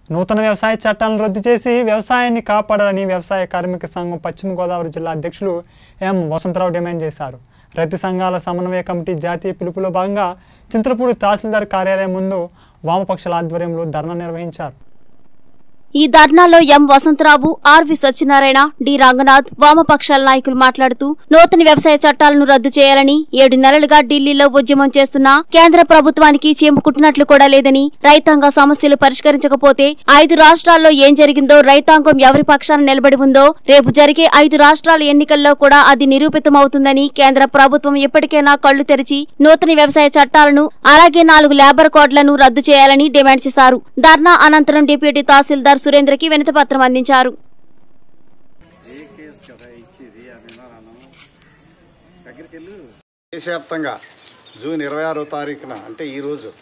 నూతన వ్యవసాయ చట్టాలను రద్దు చేసి వ్యవసాయాన్ని కాపాడాలని వ్యవసాయ కార్మిక సంఘం పశ్చిమ గోదావరి జిల్లా అధ్యక్షులు ఎం వసంతరావు డిమాండ్ చేశారు రైతు సంఘాల సమన్వయ కమిటీ జాతీయ పిలుపులో భాగంగా చింతలపూడి తహసీల్దార్ కార్యాలయం ముందు వామపక్షాల ఆధ్వర్యంలో ధర్నా నిర్వహించారు ఈ ధర్నాలో M Vasantharao R V Satyanarayana D Ranganath వామపక్షాల నాయకులు మాట్లాడుతూ నూతన వ్యవసాయ చట్టాలను రద్దు చేయాలని ఏడు నెలలుగా ఢిల్లీలో ఉద్యమం చేస్తున్న కేంద్ర ప్రభుత్వానికి చీముకుట్టినట్లు కూడా లేదని రైతాంగ సమస్యలు పరిష్కరించకపోతే ఐదు రాష్ట్రాల్లో ఏం జరిగిందో రైతాంగం ఎవరి పక్షాన నిలబడి ఉందో రేపు జరిగే ఐదు రాష్ట్రాల ఎన్నికల్లో కూడా అది నిరూపితమవుతుందని కేంద్ర ప్రభుత్వం ఇప్పటికైనా కళ్లు తెరిచి నూతన వ్యవసాయ చట్టాలను అలాగే నాలుగు లేబర్ కోడ్లను రద్దు చేయాలని డిమాండ్ చేశారు ధర్నా అనంతరం డిప్యూటీ తహసీల్దార్ సురేంద్రకి వినతిపత్రం అందించారు ఏ కేసు కదా ఇచ్చేది అని అన్నాను దగ్గరికి వెళ్ళు దేశవ్యాప్తంగా జూన్ ఇరవై ఆరో తారీఖున అంటే ఈరోజు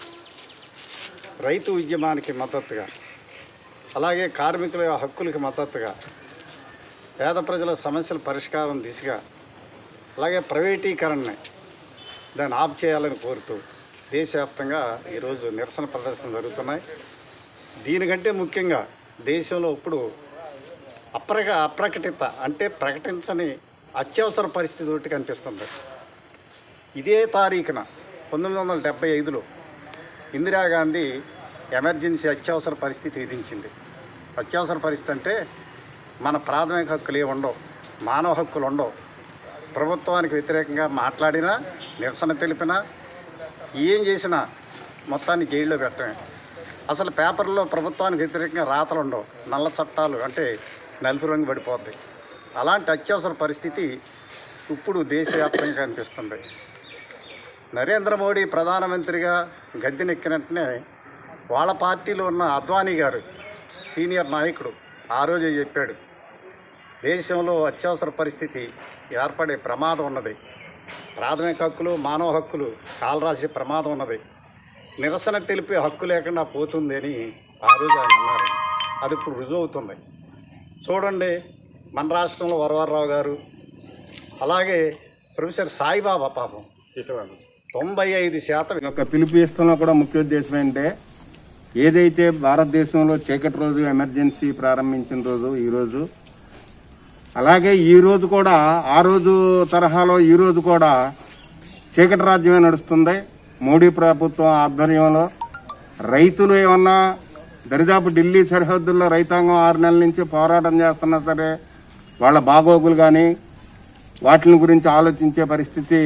రైతు ఉద్యమానికి మద్దతుగా అలాగే కార్మికుల హక్కులకి మద్దతుగా పేద ప్రజల సమస్యల పరిష్కారం దిశగా అలాగే ప్రైవేటీకరణని దాన్ని ఆఫ్ చేయాలని కోరుతూ దేశవ్యాప్తంగా ఈరోజు నిరసన ప్రదర్శనలు జరుగుతున్నాయి దీనికంటే ముఖ్యంగా దేశంలో ఇప్పుడు అప్రక అప్రకటిత అంటే ప్రకటించని అత్యవసర పరిస్థితి ఒకటి కనిపిస్తుంది ఇదే తారీఖున పంతొమ్మిది వందల డెబ్బై ఐదులో ఇందిరాగాంధీ ఎమర్జెన్సీ అత్యవసర పరిస్థితి విధించింది అత్యవసర పరిస్థితి అంటే మన ప్రాథమిక హక్కులు ఏమి ఉండవు మానవ హక్కులు ఉండవు ప్రభుత్వానికి వ్యతిరేకంగా మాట్లాడినా నిరసన తెలిపినా ఏం చేసినా మొత్తాన్ని జైల్లో పెట్టడమే అసలు పేపర్లో ప్రభుత్వానికి వ్యతిరేకంగా రాతలు ఉండవు నల్ల చట్టాలు అంటే నలుపు రంగు పడిపోద్ది అలాంటి అత్యవసర పరిస్థితి ఇప్పుడు దేశవ్యాప్తంగా కనిపిస్తుంది నరేంద్ర మోడీ ప్రధానమంత్రిగా గద్దెనెక్కినట్టునే వాళ్ళ పార్టీలో ఉన్న అద్వానీ గారు సీనియర్ నాయకుడు ఆ రోజే చెప్పాడు దేశంలో అత్యవసర పరిస్థితి ఏర్పడే ప్రమాదం ఉన్నది ప్రాథమిక హక్కులు మానవ హక్కులు కాలరాసే ప్రమాదం ఉన్నది నిరసన తెలిపే హక్కు లేకుండా పోతుంది అని ఆ రోజు ఆయన అన్నారు అది ఇప్పుడు రుజువు అవుతుంది చూడండి మన రాష్ట్రంలో వరవరరావు గారు అలాగే ప్రొఫెసర్ సాయిబాబా పాపం ఇక్కడ తొంభై ఐదు శాతం ఈ యొక్క పిలుపు ఇష్టంలో కూడా ముఖ్య ఉద్దేశం ఏంటంటే ఏదైతే భారతదేశంలో చీకటి రోజు ఎమర్జెన్సీ ప్రారంభించిన రోజు ఈ రోజు అలాగే ఈ రోజు కూడా ఆ రోజు తరహాలో ఈ రోజు కూడా చీకటి రాజ్యమే నడుస్తుంది మోడీ ప్రభుత్వం ఆధ్వర్యంలో రైతులు ఏమన్నా దరిదాపు ఢిల్లీ సరిహద్దుల్లో రైతాంగం ఆరు నెలల నుంచి పోరాటం చేస్తున్నా సరే వాళ్ళ బాగోగులు కానీ వాటిని గురించి ఆలోచించే పరిస్థితి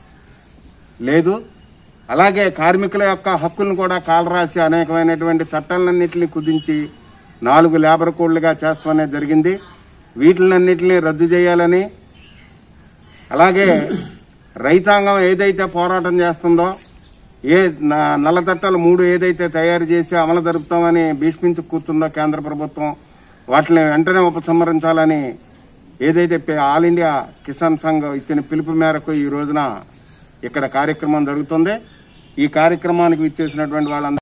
లేదు అలాగే కార్మికుల యొక్క హక్కులను కూడా కాలరాసి అనేకమైనటువంటి చట్టాలన్నింటినీ కుదించి నాలుగు లేబర్ కోడ్లుగా చేస్తామనే జరిగింది వీటిలన్నింటినీ రద్దు చేయాలని అలాగే రైతాంగం ఏదైతే పోరాటం చేస్తుందో ఏ న- నల్ల చట్టాలు మూడు ఏదైతే తయారు చేసి అమలు జరుపుతామని భీష్మించి కూర్చుందో కేంద్ర ప్రభుత్వం వాటిని వెంటనే ఉపసంహరించాలని ఏదైతే పే- ఆల్ ఇండియా కిసాన్ సంఘ్ ఇచ్చిన పిలుపు మేరకు ఈ రోజున ఇక్కడ కార్యక్రమం జరుగుతుంది ఈ కార్యక్రమానికి విచ్చేసినటువంటి వాళ్ళందరూ